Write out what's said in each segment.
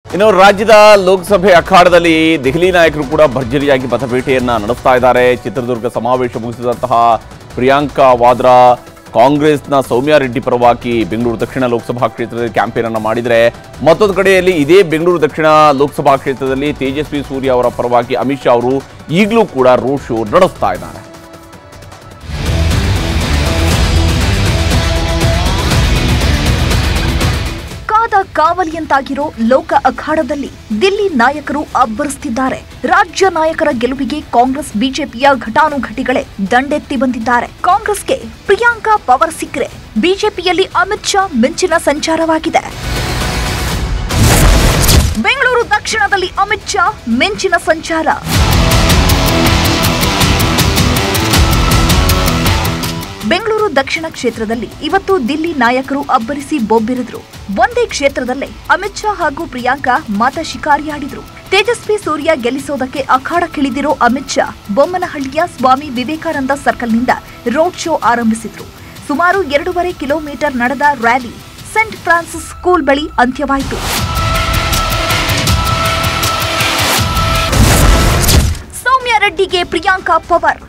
ಇನ್ನು ರಾಜ್ಯದ ಲೋಕಸಭೆ ಅಖಾಡದಲ್ಲಿ ದೆಹಲಿ ನಾಯಕರು ಕೂಡ ಭರ್ಜರಿಯಾಗಿ ಮತಬೇಟೆಯನ್ನ ನಡೆಸ್ತಾ ಇದ್ದಾರೆ ಚಿತ್ರದುರ್ಗ ಸಮಾವೇಶ ಮುಗಿಸಿದಂತಹ ಪ್ರಿಯಾಂಕಾ ವಾದ್ರಾ ಕಾಂಗ್ರೆಸ್ನ ಸೌಮ್ಯ ರೆಡ್ಡಿ ಪರವಾಗಿ ಬೆಂಗಳೂರು ದಕ್ಷಿಣ ಲೋಕಸಭಾ ಕ್ಷೇತ್ರದಲ್ಲಿ ಕ್ಯಾಂಪೇನ್ ಅನ್ನ ಮಾಡಿದರೆ ಮತ್ತೊಂದು ಕಡೆಯಲ್ಲಿ ಇದೇ ಬೆಂಗಳೂರು ದಕ್ಷಿಣ ಲೋಕಸಭಾ ಕ್ಷೇತ್ರದಲ್ಲಿ ತೇಜಸ್ವಿ ಸೂರ್ಯ ಅವರ ಪರವಾಗಿ ಅಮಿತ್ ಶಾ ಅವರು ಈಗಲೂ ಕೂಡ ರೋಡ್ ಶೋ ನಡೆಸ್ತಾ ಇದ್ದಾರೆ ಕಾದ ಕಾವಲಿಯಂತಾಗಿರೋ ಲೋಕ ಅಖಾಡದಲ್ಲಿ ದಿಲ್ಲಿ ನಾಯಕರು ಅಬ್ಬರಿಸುತ್ತಿದ್ದಾರೆ ರಾಜ್ಯ ನಾಯಕರ ಗೆಲುವಿಗೆ ಕಾಂಗ್ರೆಸ್ ಬಿಜೆಪಿಯ ಘಟಾನುಘಟಿಗಳೇ ದಂಡೆತ್ತಿ ಬಂದಿದ್ದಾರೆ ಕಾಂಗ್ರೆಸ್ಗೆ ಪ್ರಿಯಾಂಕಾ ಪವರ್ ಸಿಕ್ಕರೆ ಬಿಜೆಪಿಯಲ್ಲಿ ಅಮಿತ್ ಶಾ ಮಿಂಚಿನ ಸಂಚಾರವಾಗಿದೆ ಬೆಂಗಳೂರು ದಕ್ಷಿಣದಲ್ಲಿ ಅಮಿತ್ ಶಾ ಮಿಂಚಿನ ಸಂಚಾರ ಬೆಂಗಳೂರು ದಕ್ಷಿಣ ಕ್ಷೇತ್ರದಲ್ಲಿ ಇವತ್ತು ದಿಲ್ಲಿ ನಾಯಕರು ಅಬ್ಬರಿಸಿ ಬೊಬ್ಬಿರಿದ್ರು ಒಂದೇ ಕ್ಷೇತ್ರದಲ್ಲೇ ಅಮಿತ್ ಶಾ ಹಾಗೂ ಪ್ರಿಯಾಂಕಾ ಮತ ಶಿಕಾರಿಯಾಡಿದ್ರು ತೇಜಸ್ವಿ ಸೂರ್ಯ ಗೆಲ್ಲಿಸೋದಕ್ಕೆ ಅಖಾಡಕ್ಕಿಳಿದಿರೋ ಅಮಿತ್ ಶಾ ಬೊಮ್ಮನಹಳ್ಳಿಯ ಸ್ವಾಮಿ ವಿವೇಕಾನಂದ ಸರ್ಕಲ್ನಿಂದ ರೋಡ್ ಶೋ ಆರಂಭಿಸಿದ್ರು ಸುಮಾರು ಎರಡೂವರೆ ಕಿಲೋಮೀಟರ್ ನಡೆದ ರ್ಯಾಲಿ ಸೆಂಟ್ ಫ್ರಾನ್ಸಿಸ್ ಸ್ಕೂಲ್ ಬಳಿ ಅಂತ್ಯವಾಯಿತು ಸೌಮ್ಯ ರೆಡ್ಡಿಗೆ ಪ್ರಿಯಾಂಕಾ ಪವರ್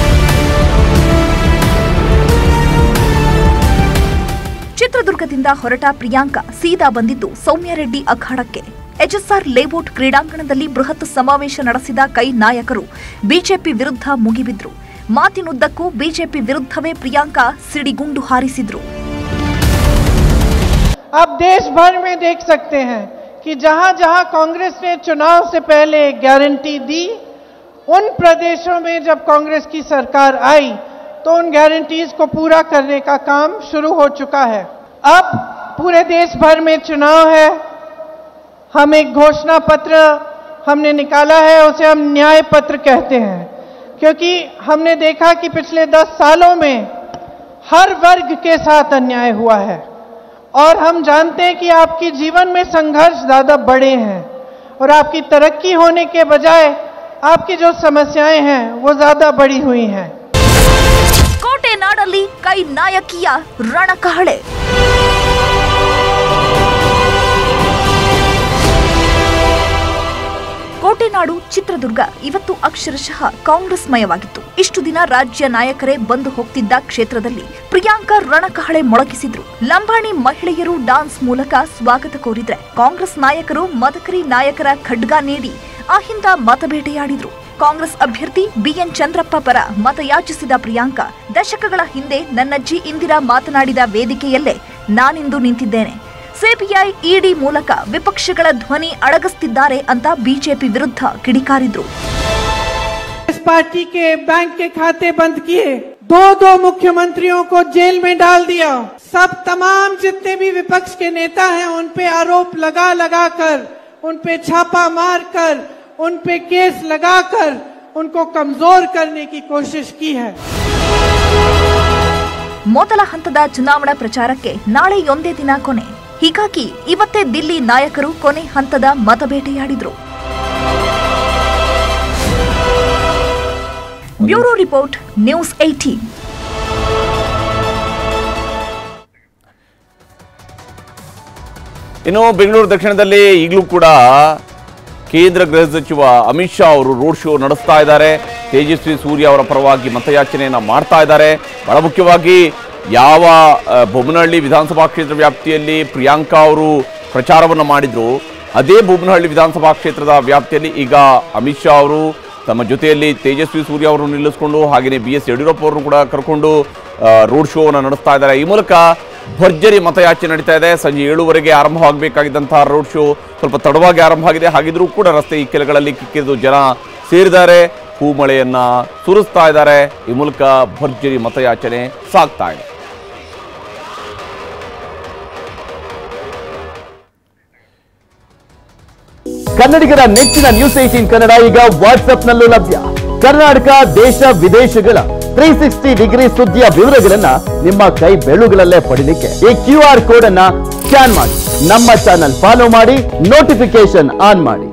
ಚಿತ್ರದುರ್ಗದಿಂದ ಹೊರಟ ಪ್ರಿಯಾಂಕಾ ಸೀದಾ ಬಂದಿದ್ದು ಸೌಮ್ಯ ರೆಡ್ಡಿ ಅಖಾಡಕ್ಕೆ ಎಚ್ಎಸ್ಆರ್ ಲೇಔಟ್ ಕ್ರೀಡಾಂಗಣದಲ್ಲಿ ಬೃಹತ್ ಸಮಾವೇಶ ನಡೆಸಿದ ಕೈ ನಾಯಕರು ಬಿಜೆಪಿ ವಿರುದ್ಧ ಮುಗಿಬಿದ್ರು ಮಾತಿನುದ್ದಕ್ಕೂ ಬಿಜೆಪಿ ವಿರುದ್ಧವೇ ಪ್ರಿಯಾಂಕಾ ಸಿಡಿಗುಂಡು ಹಾರಿಸಿದ್ರು आप देश भर में देख सकते हैं कि जहां जहां कांग्रेस ने चुनाव से पहले गारंटी दी उन प्रदेशों में जब कांग्रेस की सरकार आई तो उन गारंटीज को पूरा करने का काम शुरू हो चुका है अब पूरे देश भर में चुनाव है हम एक घोषणा पत्र हमने निकाला है उसे हम न्याय पत्र कहते हैं क्योंकि हमने देखा कि पिछले दस सालों में हर वर्ग के साथ अन्याय हुआ है और हम जानते हैं कि आपकी जीवन में संघर्ष ज्यादा बड़े हैं और आपकी तरक्की होने के बजाय आपकी जो समस्याएं हैं वो ज्यादा बड़ी हुई हैं ಕೋಟೆ ನಾಡಲ್ಲಿ ಕೈ ನಾಯಕಿಯ ರಣಕಹಳೆ ಕೋಟೆನಾಡು ಚಿತ್ರದುರ್ಗ ಇವತ್ತು ಅಕ್ಷರಶಃ ಕಾಂಗ್ರೆಸ್ಮಯವಾಗಿತ್ತು ಇಷ್ಟು ದಿನ ರಾಜ್ಯ ನಾಯಕರೇ ಬಂದು ಹೋಗ್ತಿದ್ದ ಕ್ಷೇತ್ರದಲ್ಲಿ ಪ್ರಿಯಾಂಕಾ ರಣಕಹಳೆ ಮೊಳಗಿಸಿದ್ರು ಲಂಬಾಣಿ ಮಹಿಳೆಯರು ಡಾನ್ಸ್ ಮೂಲಕ ಸ್ವಾಗತ ಕೋರಿದ್ರೆ ಕಾಂಗ್ರೆಸ್ ನಾಯಕರು ಮದಕರಿ ನಾಯಕರ ಖಡ್ಗ ನೀಡಿ ಅಹಿಂದ ಮತಬೇಟೆಯಾಡಿದ್ರು ಕಾಂಗ್ರೆಸ್ ಅಭ್ಯರ್ಥಿ ಬಿಎನ್ ಚಂದ್ರಪ್ಪ ಪರ ಮತಯಾಚಿಸಿದ ಪ್ರಿಯಾಂಕಾ ದಶಕಗಳ ಹಿಂದೆ ನನ್ನಜ್ಜಿ ಇಂದಿರಾ ಮಾತನಾಡಿದ ವೇದಿಕೆಯಲ್ಲೇ ನಾನಿಂದು ನಿಂತಿದ್ದೇನೆ ಸಿಬಿಐ ಇಡಿ ಮೂಲಕ ವಿಪಕ್ಷಗಳ ಧ್ವನಿ ಅಡಗಿಸ್ತಿದ್ದಾರೆ ಅಂತ ಬಿಜೆಪಿ ವಿರುದ್ಧ ಕಿಡಿಕಾರಿದ್ರು इस पार्टी के बैंक के खाते बंद किए दो दो मुख्यमंत्रियों को जेल में डाल दिया सब तमाम जितने भी विपक्ष के नेता हैं उन पे आरोप लगा लगा कर उन पे छापा मार कर उन पे केस लगाकर उनको कमजोर करने की कोशिश की है ಮೊದಲ ಹಂತದ ಚುನಾವಣಾ ಪ್ರಚಾರಕ್ಕೆ ನಾಳೆಯೊಂದೇ ದಿನ ಕೊನೆ ಹೀಗಾಗಿ ಇವತ್ತೇ ದಿಲ್ಲಿ ನಾಯಕರು ಕೊನೆ ಹಂತದ ಮತಬೇಟೆಯಾಡಿದ್ರು ಬ್ಯೂರೋ ರಿಪೋರ್ಟ್ ನ್ಯೂಸ್ ಏಟೀನ್ ಇನ್ನು ಬೆಂಗಳೂರು ದಕ್ಷಿಣದಲ್ಲಿ ಈಗಲೂ ಕೂಡ ಕೇಂದ್ರ ಗೃಹ ಸಚಿವ ಅಮಿತ್ ಶಾ ಅವರು ರೋಡ್ ಶೋ ನಡೆಸ್ತಾ ಇದ್ದಾರೆ ತೇಜಸ್ವಿ ಸೂರ್ಯ ಅವರ ಪರವಾಗಿ ಮತಯಾಚನೆಯನ್ನ ಮಾಡ್ತಾ ಇದ್ದಾರೆ ಬಹಳ ಮುಖ್ಯವಾಗಿ ಯಾವ ಆ, ಬೊಮ್ಮನಹಳ್ಳಿ ವಿಧಾನಸಭಾ ಕ್ಷೇತ್ರ ವ್ಯಾಪ್ತಿಯಲ್ಲಿ ಪ್ರಿಯಾಂಕಾ ಅವರು ಪ್ರಚಾರವನ್ನು ಮಾಡಿದ್ರು ಅದೇ ಬೊಮ್ಮನಹಳ್ಳಿ ವಿಧಾನಸಭಾ ಕ್ಷೇತ್ರದ ವ್ಯಾಪ್ತಿಯಲ್ಲಿ ಈಗ ಅಮಿತ್ ಶಾ ಅವರು ತಮ್ಮ ಜೊತೆಯಲ್ಲಿ ತೇಜಸ್ವಿ ಸೂರ್ಯ ಅವರು ನಿಲ್ಲಿಸಿಕೊಂಡು ಹಾಗೆಯೇ ಬಿ ಎಸ್ ಯಡಿಯೂರಪ್ಪ ಅವರನ್ನು ಕೂಡ ಕರ್ಕೊಂಡು ರೋಡ್ ಶೋವನ್ನು ನಡೆಸ್ತಾ ಇದ್ದಾರೆ ಈ ಮೂಲಕ ಭರ್ಜರಿ ಮತಯಾಚನೆ ನಡೀತಾ ಇದೆ ಸಂಜೆ ಏಳುವರೆಗೆ ಆರಂಭವಾಗಬೇಕಾಗಿದ್ದಂತಹ ರೋಡ್ ಶೋ ಸ್ವಲ್ಪ ತಡವಾಗಿ ಆರಂಭ ಆಗಿದೆ ಹಾಗಿದ್ರೂ ಕೂಡ ರಸ್ತೆ ಇಕ್ಕೆಲಗಳಲ್ಲಿ ಕಿಕ್ಕಿರಿದು ಜನ ಸೇರಿದ್ದಾರೆ ಹೂಮಳೆಯನ್ನ ಸುರಿಸ್ತಾ ಇದ್ದಾರೆ ಈ ಮೂಲಕ ಭರ್ಜರಿ ಮತಯಾಚನೆ ಸಾಗ್ತಾ ಇದೆ ಕನ್ನಡಿಗರ ನೆಚ್ಚಿನ ನ್ಯೂಸ್ ಏಟೀನ್ ಕನ್ನಡ ಈಗ ವಾಟ್ಸ್ಆಪ್ನಲ್ಲೂ ಲಭ್ಯ ಕರ್ನಾಟಕ ದೇಶ ವಿದೇಶಗಳ ತ್ರೀ ಸಿಕ್ಸ್ಟಿ ಡಿಗ್ರಿ ಸುದ್ದಿಯ ವಿವರಗಳನ್ನ ನಿಮ್ಮ ಕೈ ಬೆಳುಗಳಲ್ಲೇ ಪಡಿಲಿಕ್ಕೆ ಈ ಕ್ಯೂ ಆರ್ ಕೋಡ್ ಅನ್ನ ಸ್ಕ್ಯಾನ್ ಮಾಡಿ ನಮ್ಮ ಚಾನಲ್ ಫಾಲೋ ಮಾಡಿ ನೋಟಿಫಿಕೇಶನ್ ಆನ್ ಮಾಡಿ